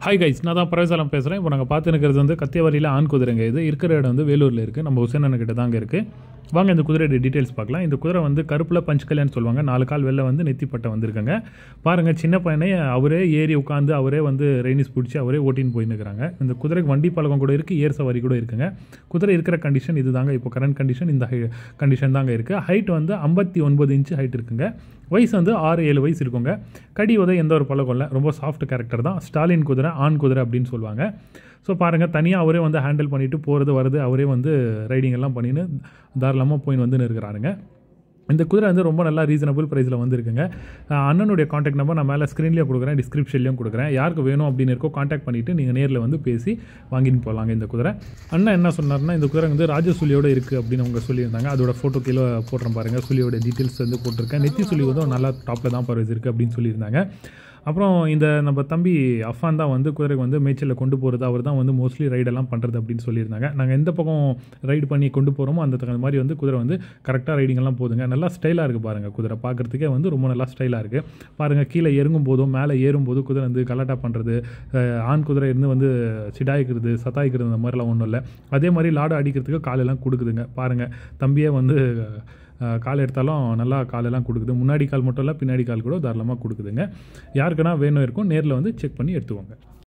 hi guys நான் தான் பிரவேசாலம் பேசுகிறேன் இப்போ நாங்கள் பார்த்து இருக்கிறது வந்து கத்தியவாரியில் ஆண் குதிரைங்க இது இருக்கிற இடம் வந்து வேலூரில் இருக்குது நம்ம உசேன் அண்ணன் தாங்க இருக்குது வாங்க இந்த குதிரையோட டீட்டெயில்ஸ் பார்க்கலாம் இந்த குதிரை வந்து கருப்பில் பஞ்ச் கல்யாணம் சொல்லுவாங்க நாலு கால் வெளில வந்து நெத்திப்பட்டை வந்திருக்காங்க பாருங்கள் சின்ன பையனே அவரே ஏறி உட்காந்து அவரே வந்து ரெய்னிஸ் பிடிச்சி அவரே ஓட்டின்னு போயின்னு இருக்கிறாங்க இந்த குதிரைக்கு வண்டி பழக்கம் கூட இருக்குது ஏர் சவாரி கூட இருக்குங்க குதிரை இருக்கிற கண்டிஷன் இது தாங்க இப்போ கரண்ட் கண்டிஷன் இந்த கண்டிஷன் தாங்க இருக்குது ஹைட் வந்து ஐம்பத்தி ஒன்பது இன்ச்சு ஹைட் இருக்குங்க வயசு வந்து ஆறு ஏழு வயசு இருக்குங்க கடி உதவி எந்த ஒரு பழக்கம் இல்லை ரொம்ப சாஃப்ட் கேரக்டர் தான் ஸ்டாலின் குதிரை ஆண் குதிரை அப்படின்னு சொல்லுவாங்க ஸோ பாருங்கள் தனியாக அவரே வந்து ஹேண்டில் பண்ணிவிட்டு போகிறது வருது அவரே வந்து ரைடிங் எல்லாம் பண்ணின்னு தாராளமாக போயின்னு வந்து இருக்கிறாருங்க இந்த குதிரை வந்து ரொம்ப நல்லா ரீசனபிள் ப்ரைஸில் வந்துருக்குங்க அஹ் அண்ணனுடைய காண்டாக்ட் நம்பர் நான் மேலே ஸ்க்ரீன்லேயும் கொடுக்குறேன் டிஸ்கிரிப்ஷன்லேயும் கொடுக்குறேன் யாருக்கு வேணும் அப்படின்னு இருக்கோ காண்டாக்ட் பண்ணிவிட்டு நீங்கள் நேரில் வந்து பேசி வாங்கின்னு போகலாங்க இந்த குதிரை அண்ணன் என்ன சொன்னார்னா இந்த குதிரை வந்து ராஜசூலியோட இருக்குது அப்படின்னு அவங்க சொல்லியிருந்தாங்க அதோட ஃபோட்டோ கீழே போடுறேன் பாருங்கள் சுலியோட டீட்டெயில்ஸ் வந்து போட்டிருக்கேன் நெத்தி சுலி வந்து ஒரு நல்லா டாப்பில் தான் பரவஸ் இருக்குது அப்படின்னு சொல்லியிருந்தாங்க அப்புறம் இந்த நம்ம தம்பி அஃபான் தான் வந்து குதிரைக்கு வந்து மேய்ச்சலில் கொண்டு போகிறது அவர் தான் வந்து மோஸ்ட்லி ரைடெல்லாம் பண்ணுறது அப்படின்னு சொல்லியிருந்தாங்க நாங்கள் எந்த பக்கம் ரைடு பண்ணி கொண்டு போகிறோமோ அந்த தகுந்த மாதிரி வந்து குதிரை வந்து கரெக்டாக ரைடிங்கெல்லாம் போதுங்க நல்லா ஸ்டைலாக இருக்குது பாருங்கள் குதிரை பார்க்குறதுக்கே வந்து ரொம்ப நல்லா ஸ்டைலாக இருக்குது பாருங்கள் கீழே இறங்கும் போதும் மேலே ஏறும்போது குதிரை வந்து கலாட்டா பண்ணுறது ஆண் குதிரை இருந்து வந்து சிடாய்க்கிறது சத்தாய்க்கிறது அந்த மாதிரிலாம் ஒன்றும் இல்லை அதே மாதிரி லாடம் அடிக்கிறதுக்கு காலெல்லாம் கொடுக்குதுங்க பாருங்கள் தம்பியே வந்து அஹ், கால் எடுத்தாலும் நல்லா காலெல்லாம் கொடுக்குது முன்னாடி கால் மட்டும் இல்லை பின்னாடி கால் கூட தாராளமாக கொடுக்குதுங்க யாருக்குன்னா வேணும் இருக்கும் நேரில் வந்து செக் பண்ணி எடுத்துக்கோங்க